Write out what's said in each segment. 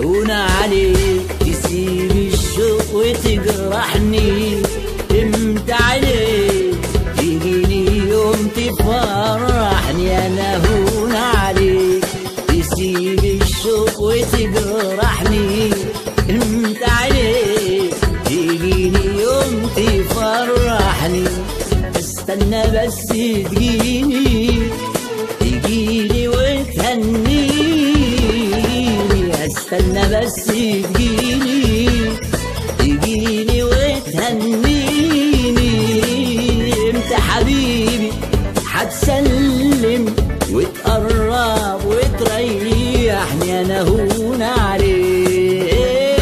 هون عليك تسيب الشوق وتجرحني امتى عليك تجيني يوم تفرحني انا هون عليك تسيب الشوق وتجرحني امتى عليك تجيني يوم تفرحني استنى بس تجيني تجيني وتهنيني استنى بس تجيني تجيني وتهنيني امتى حبيبي هتسلم وتقرب وتريحني انا هون عليك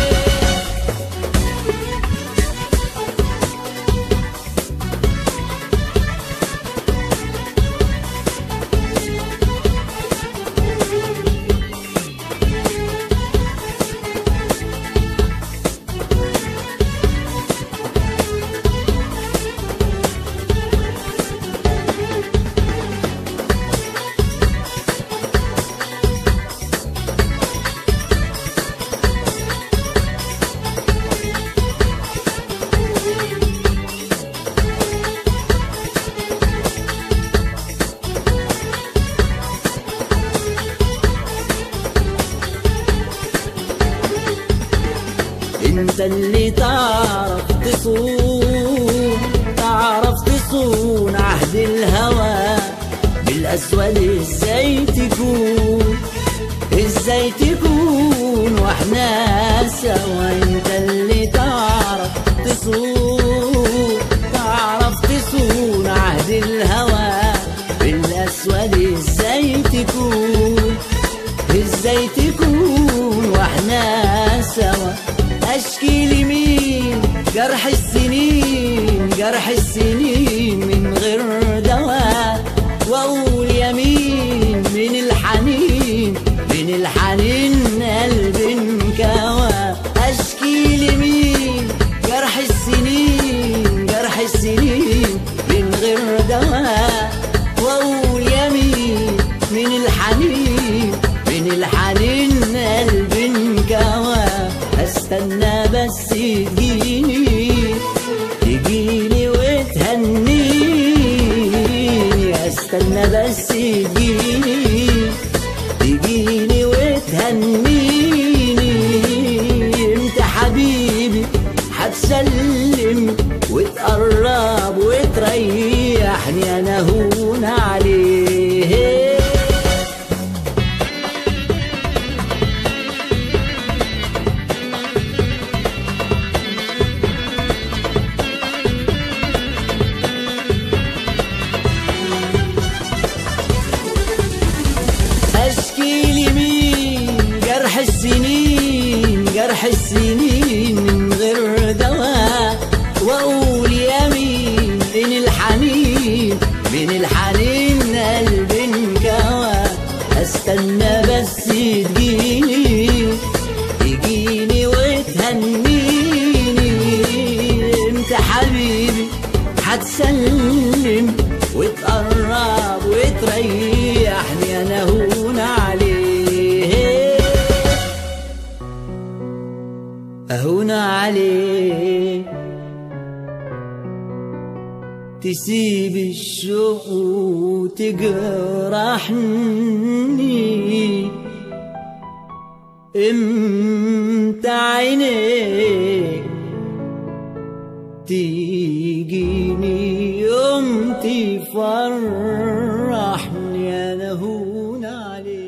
انت اللي تعرف تصون تعرف تصون عهد الهوى بالاسود ازاي تكون ازاي تكون واحنا سوا انت اللي تعرف تصون تعرف تصون عهد الهوى بالاسود ازاي تكون ازاي تكون واحنا سوا اشكي لمين جرح السنين جرح السنين من غير دواء واقول يمين من الحنين من الحنين قلبي انكوى اشكي لمين جرح السنين جرح السنين من غير دواء واقول يمين من الحنين من الحنين قلبي انكوى استنى بس تجيني تجيني وتهنيني استنى بس تجيني تجيني وتهنيني امتى حبيبي هتسلم وتقرب وتريحني انا هون عليه اشكي لمين جرح السنين جرح السنين من غير دواء واقول يمين من الحنين من الحنين قلبي انكوى استنى بس تجيني تجيني وتهنيني انت حبيبي هتسلم وتقرب وتريحني انا هون عليه اهون عليه تسيب الشوق وتجرحني امتى عينيك تيجيني يوم تفرحني انا هون عليك